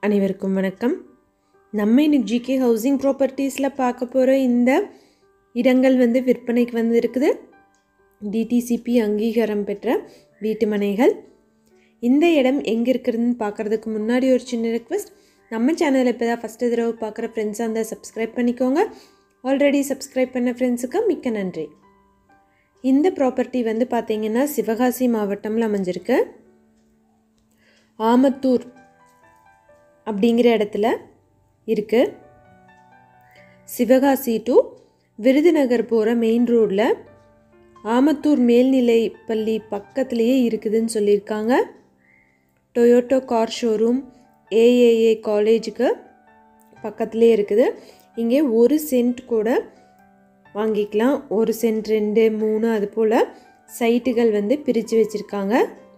அனைவருக்கும் வணக்கம் நம்ம இன்னைக்கு ஜிகே ஹவுசிங் ப்ராப்பர்ட்டிஸில் பார்க்க போகிற இந்த இடங்கள் வந்து விற்பனைக்கு வந்து இருக்குது டிடிசிபி அங்கீகாரம் பெற்ற வீட்டு மனைகள் இந்த இடம் எங்கே இருக்குதுன்னு பார்க்குறதுக்கு முன்னாடி ஒரு சின்ன ரெக்வஸ்ட் நம்ம சேனலில் இப்போ தான் ஃபஸ்ட்டு தடவை பார்க்குற ஃப்ரெண்ட்ஸாக இருந்தால் சப்ஸ்கிரைப் பண்ணிக்கோங்க ஆல்ரெடி சப்ஸ்கிரைப் பண்ண ஃப்ரெண்ட்ஸுக்கு மிக்க நன்றி இந்த ப்ராப்பர்ட்டி வந்து பார்த்திங்கன்னா சிவகாசி மாவட்டம்ல அமைஞ்சிருக்கு ஆமத்தூர் அப்படிங்கிற இடத்துல இருக்குது சிவகாசி டு விருதுநகர் போகிற மெயின் ரோடில் ஆமத்தூர் மேல்நிலை பள்ளி பக்கத்துலேயே இருக்குதுன்னு சொல்லியிருக்காங்க டொயோட்டோ கார் ஷோரூம் ஏஏஏ காலேஜுக்கு பக்கத்துலேயே இருக்குது இங்கே ஒரு சென்ட் கூட வாங்கிக்கலாம் ஒரு சென்ட் ரெண்டு மூணு அது போல் சைட்டுகள் வந்து பிரித்து வச்சுருக்காங்க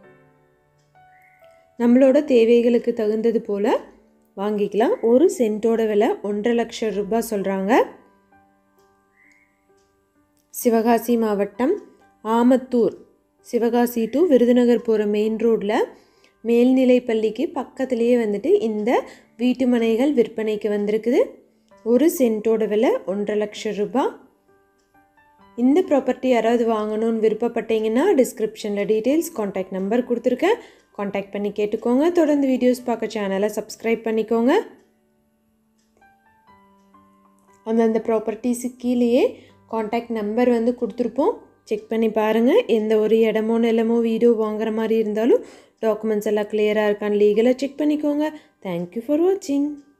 நம்மளோட தேவைகளுக்கு தகுந்தது போல் வாங்கிக்கலாம் ஒரு சென்ட்டோட விலை ஒன்றரை லட்சம் ரூபாய் சொல்கிறாங்க சிவகாசி மாவட்டம் ஆமத்தூர் சிவகாசி டு விருதுநகர் போகிற மெயின் ரோட்டில் மேல்நிலை பள்ளிக்கு பக்கத்துலேயே வந்துட்டு இந்த வீட்டு மனைகள் விற்பனைக்கு வந்திருக்குது ஒரு சென்ட்டோட விலை ஒன்றரை லட்சம் ரூபாய் இந்த ப்ராப்பர்ட்டி யாராவது வாங்கணும்னு விருப்பப்பட்டீங்கன்னா டிஸ்கிரிப்ஷனில் டீட்டெயில்ஸ் காண்டாக்ட் நம்பர் கொடுத்துருக்கேன் காண்டாக்ட் பண்ணி கேட்டுக்கோங்க தொடர்ந்து வீடியோஸ் பார்க்க சேனலை சப்ஸ்கிரைப் பண்ணிக்கோங்க அந்தந்த ப்ராப்பர்ட்டிஸு கீழேயே காண்டாக்ட் நம்பர் வந்து கொடுத்துருப்போம் செக் பண்ணி பாருங்கள் எந்த ஒரு இடமோ நிலமோ வீடியோ வாங்குற மாதிரி இருந்தாலும் டாக்குமெண்ட்ஸ் எல்லாம் கிளியராக இருக்கான்னு லீகலாக செக் பண்ணிக்கோங்க தேங்க்யூ ஃபார் வாட்சிங்